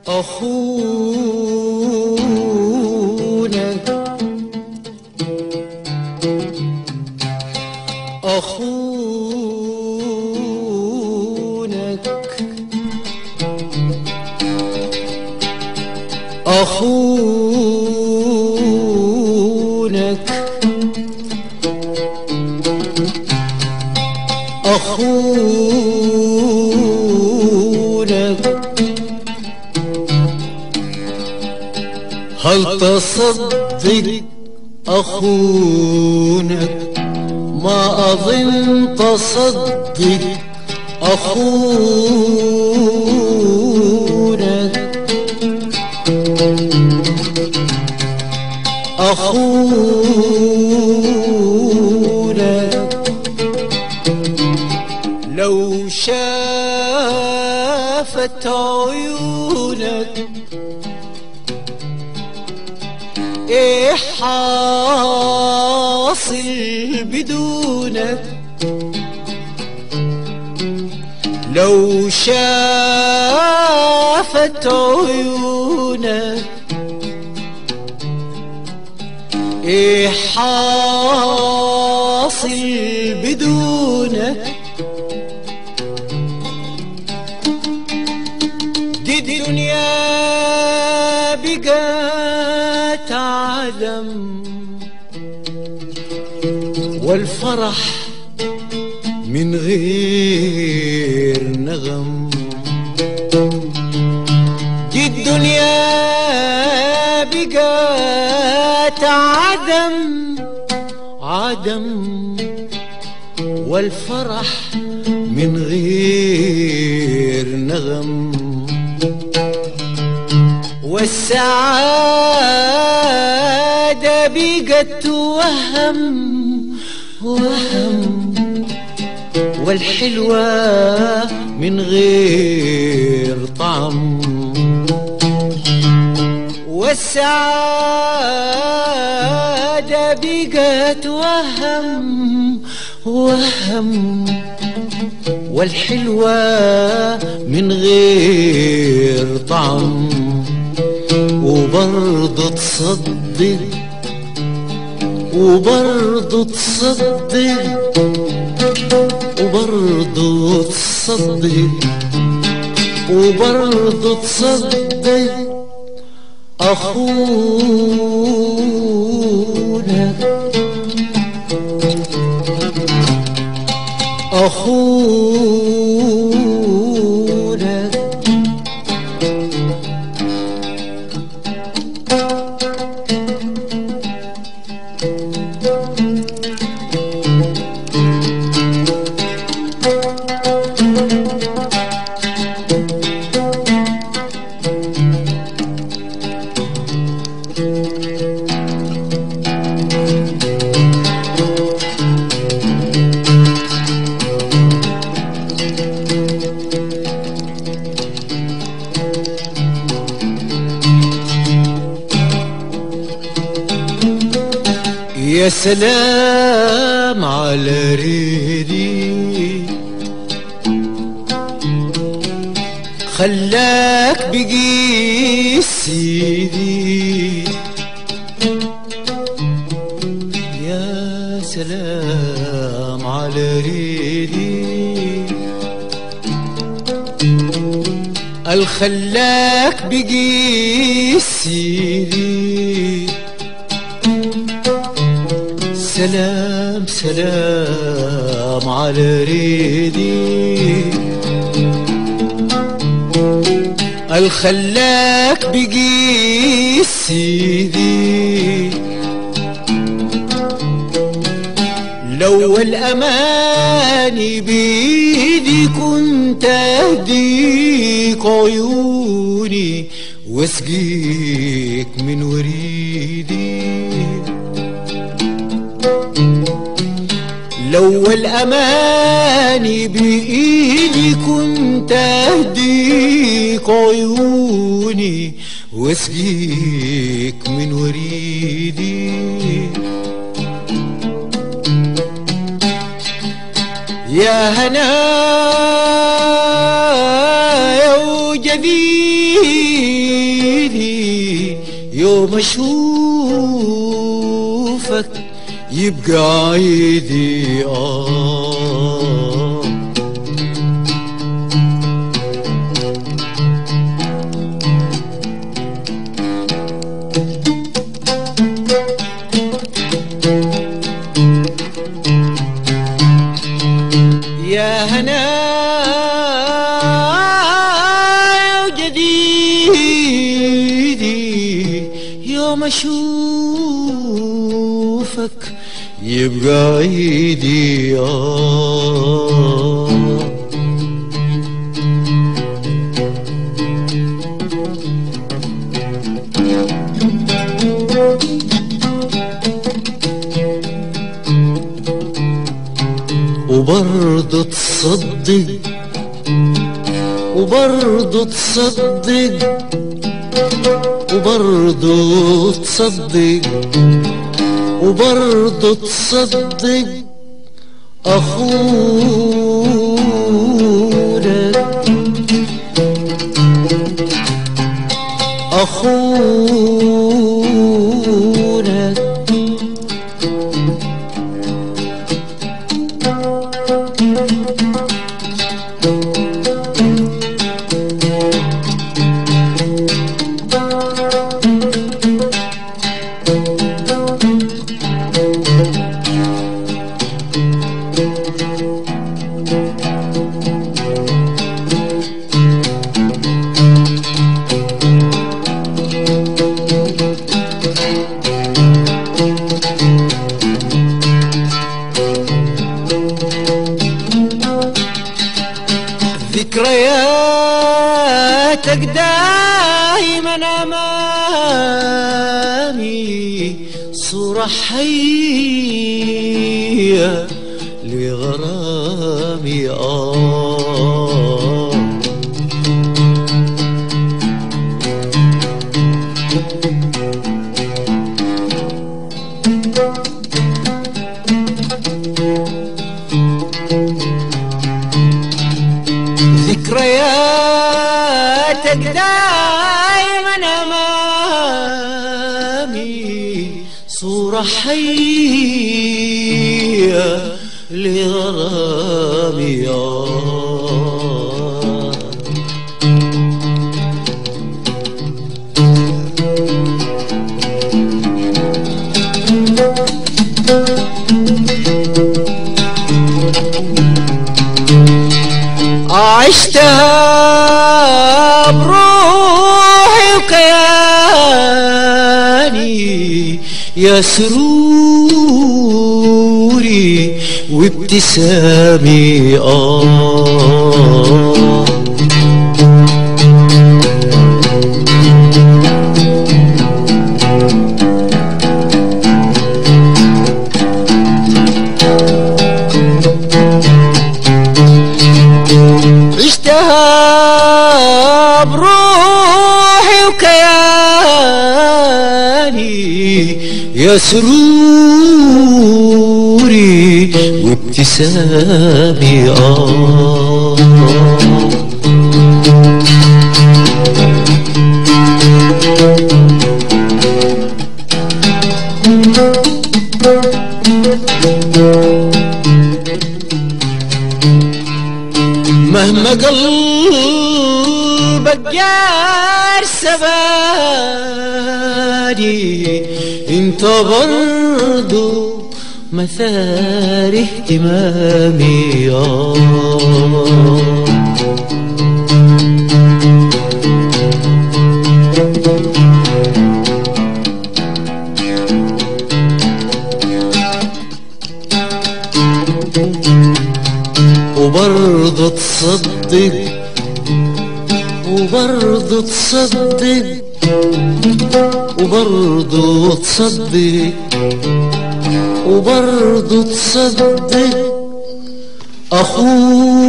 أخونك أخونك أخونك أخونك هل تصدق أخونك ما أظن تصدق أخونك أخونك لو شافت عيونك ايه حاصل بدونك لو شافت عيونك ايه حاصل بدونك دي الدنيا بقت عدم والفرح من غير نغم دي الدنيا بقت عدم عدم والفرح من غير نغم والسعادة بقت وهم وهم والحلوة من غير طعم والسعادة بقت وهم وهم والحلوة من غير طعم وبرضه تصدق وبرضه تصدق وبرضه تصدق وبرضه تصدق أخونك أخونك يا سلام على ريدي خلاك بقي سيدي يا سلام على ريدي الخلاك بقي سيدي سلام سلام على ريدي الخلاك بقي سيدي لو الأماني بيدي كنت أهديك عيوني واسقيك من وريدي لو الأماني بإيدي كنت أهديك عيوني واسقيك من وريدي يا هنا يا وجديد يوم اشوفك يبقى عيدي آه يا هنا جديدي يوم اشوفك يبقى عيدي آه وبرضه تصدق وبرضه تصدق وبرضه تصدق وبرضه تصدق أخونا أخونا ذكرياتك دايما امامي صورة حية لغرامي آه ذكرياتك دايما امامي صورة حية لغرامي آه عشتها بروحي وكياني يا سروري وابتسامي آه عشتها بروحي وكياني يا سروري وابتسامي آه مهما قلبك جار سباني انت برضو مثار اهتمامي آه وبرضه تصدق وبرضه تصدق وبرضه تصدق وبرضه تصدق أخوك